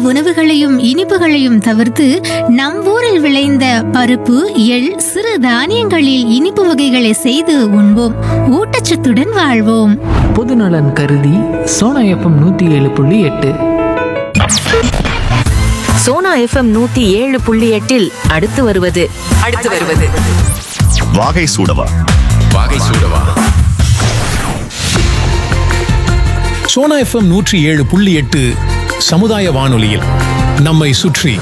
உணவுகளையும் இனிப்புகளையும் தவிர்த்து நம் ஊரில் விளைந்த பருப்பு எள் சிறு தானியங்களில் இனிப்பு வகைகளை செய்து உண்போம் ஊட்டச்சத்துடன் வாழ்வோம் பொதுநலன் கருதி சோனா எஃப்எம் நூற்றி ஏழு புள்ளி எட்டு சோனா எஃப்எம் நூத்தி ஏழு புள்ளி எட்டில் அடுத்து வருவது அடுத்து வருவது வாகை சூடவா வாகை சூடவா சோனா எஃப்எம் நூற்றி ஏழு புள்ளி எட்டு சமுதாய வானொலியில் நம்மை சுற்றி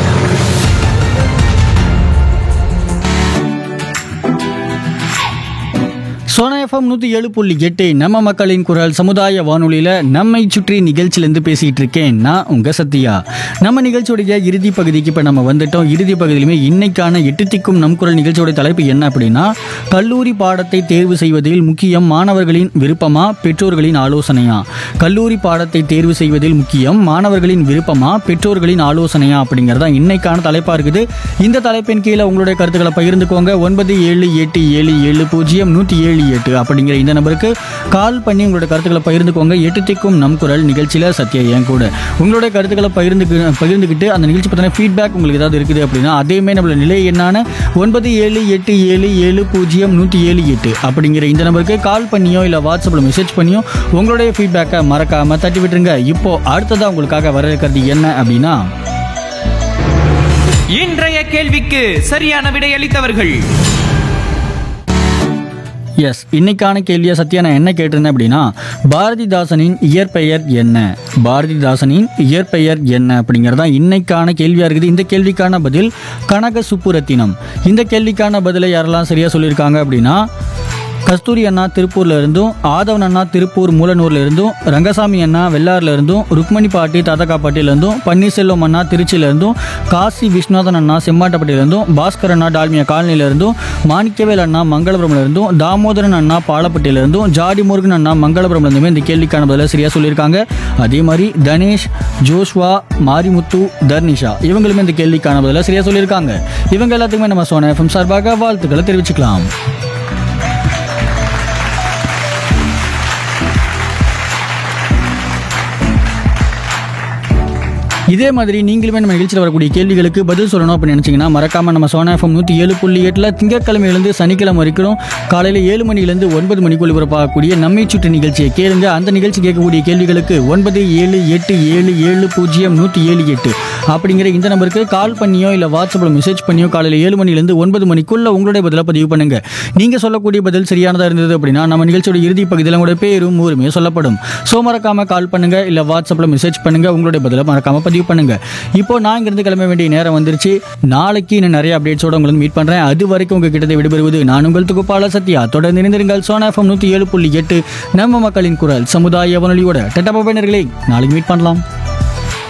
சோனா எஃப்எம் நூற்றி ஏழு புள்ளி எட்டு நம்ம மக்களின் குரல் சமுதாய வானொலியில் நம்மை சுற்றி நிகழ்ச்சியிலேருந்து பேசிகிட்டு இருக்கேன் நான் உங்கள் சத்யா நம்ம நிகழ்ச்சியோடைய இறுதி பகுதிக்கு இப்போ நம்ம வந்துட்டோம் இறுதி பகுதியிலுமே இன்னைக்கான எட்டு திக்கும் நம் குரல் நிகழ்ச்சியோட தலைப்பு என்ன அப்படின்னா கல்லூரி பாடத்தை தேர்வு செய்வதில் முக்கியம் மாணவர்களின் விருப்பமா பெற்றோர்களின் ஆலோசனையா கல்லூரி பாடத்தை தேர்வு செய்வதில் முக்கியம் மாணவர்களின் விருப்பமா பெற்றோர்களின் ஆலோசனையா அப்படிங்கிறது தான் இன்னைக்கான தலைப்பாக இருக்குது இந்த தலைப்பின் கீழே உங்களுடைய கருத்துக்களை பகிர்ந்துக்கோங்க ஒன்பது ஏழு எட்டு ஏழு ஏழு பூஜ்ஜியம் நூற்றி ஏழு எட்டு அப்படிங்கிற இந்த நம்பருக்கு கால் பண்ணி உங்களோட கருத்துக்களை பகிர்ந்துக்கோங்க எட்டு திக்கும் நம் குரல் நிகழ்ச்சியில் சத்யா என் கூட உங்களுடைய கருத்துக்களை பகிர்ந்துக்கு பகிர்ந்துக்கிட்டு அந்த நிகழ்ச்சி பற்றின ஃபீட்பேக் உங்களுக்கு ஏதாவது இருக்குது அப்படின்னா அதேமே நம்மளோட நிலை என்னான ஒன்பது ஏழு எட்டு ஏழு ஏழு பூஜ்ஜியம் நூற்றி ஏழு எட்டு அப்படிங்கிற இந்த நம்பருக்கு கால் பண்ணியோ இல்லை வாட்ஸ்அப்பில் மெசேஜ் பண்ணியோ உங்களுடைய ஃபீட்பேக்கை மறக்காம தட்டி விட்டுருங்க இப்போ அடுத்ததாக உங்களுக்காக வர இருக்கிறது என்ன அப்படின்னா இன்றைய கேள்விக்கு சரியான விடையளித்தவர்கள் எஸ் இன்னைக்கான கேள்வியை சத்யா நான் என்ன கேட்டிருந்தேன் அப்படின்னா பாரதிதாசனின் இயற்பெயர் என்ன பாரதிதாசனின் இயற்பெயர் என்ன அப்படிங்கிறதா இன்னைக்கான கேள்வியாக இருக்குது இந்த கேள்விக்கான பதில் கனக சுப்புரத்தினம் இந்த கேள்விக்கான பதிலை யாரெல்லாம் சரியாக சொல்லியிருக்காங்க அப்படின்னா கஸ்தூரி அண்ணா திருப்பூர்ல இருந்தும் ஆதவன் அண்ணா திருப்பூர் மூலனூர்ல இருந்தும் ரங்கசாமி அண்ணா வெள்ளாறுல இருந்தும் ருக்மணி பாட்டி தாத்தக்காப்பாட்டில இருந்தும் பன்னீர்செல்வம் அண்ணா திருச்சியில இருந்தும் காசி விஸ்வநாதன் அண்ணா செம்மாட்டப்பட்டியில இருந்தும் பாஸ்கர் அண்ணா டால்மியா காலனில இருந்தும் மாணிக்கவேல் அண்ணா மங்களபுரம்ல இருந்தும் தாமோதரன் அண்ணா பாலப்பட்டியில இருந்தும் ஜாடி முருகன் அண்ணா மங்களபுரம்ல இருந்துமே இந்த கேள்விக்கான பதில சரியா சொல்லியிருக்காங்க அதே மாதிரி தனேஷ் ஜோஷ்வா மாரிமுத்து தர்னிஷா இவங்களுமே இந்த கேள்விக்கான பதில சரியா சொல்லியிருக்காங்க இவங்க எல்லாத்துக்குமே நம்ம சோனா எஃப்எம் சார்பாக வாழ்த்துக்களை தெரிவிச்சுக்கலாம் இதே மாதிரி நீங்களுமே நம்ம நிகழ்ச்சியில் வரக்கூடிய கேள்விகளுக்கு பதில் சொல்லணும் அப்படின்னு நினச்சிங்கன்னா மறக்காம நம்ம சோனா எஃப்எம் நூற்றி ஏழு புள்ளி எட்டில் திங்கட்கிழமையிலேருந்து சனிக்கிழமை வரைக்கும் காலையில் ஏழு மணிலேருந்து ஒன்பது மணிக்கு ஒளிபரப்பாகக்கூடிய நம்மை சுற்றி நிகழ்ச்சியை கேளுங்க அந்த நிகழ்ச்சி கேட்கக்கூடிய கேள்விகளுக்கு ஒன்பது ஏழு எட்டு ஏழு ஏழு பூஜ்ஜியம் நூற்றி ஏழு எட்டு அப்படிங்கிற இந்த நம்பருக்கு கால் பண்ணியோ இல்லை வாட்ஸ்அப்பில் மெசேஜ் பண்ணியோ காலையில் ஏழு மணிலேருந்து ஒன்பது மணிக்குள்ள உங்களுடைய பதிலை பதிவு பண்ணுங்க நீங்கள் சொல்லக்கூடிய பதில் சரியானதாக இருந்தது அப்படின்னா நம்ம நிகழ்ச்சியோட இறுதி பகுதியில் உங்களோட பேரும் ஊருமே சொல்லப்படும் ஸோ மறக்காம கால் பண்ணுங்க இல்லை வாட்ஸ்அப்பில் மெசேஜ் பண்ணுங்க உங்களுடைய பதிலை மறக்காம பதிவு பண்ணுங்க இப்போ நான் இங்கிருந்து கிளம்ப வேண்டிய நேரம் வந்துருச்சு நாளைக்கு இன்னும் நிறைய அப்டேட்ஸோட உங்களுக்கு மீட் பண்றேன் அது வரைக்கும் உங்ககிட்ட விடுபெறுவது நான் உங்கள் தொகுப்பாளர் சத்யா தொடர்ந்து இணைந்திருங்கள் சோனா எஃப்எம் நூற்றி ஏழு புள்ளி எட்டு நம்ம மக்களின் குரல் சமுதாய வானொலியோட டெட்டா நாளைக்கு மீட் பண்ணலாம்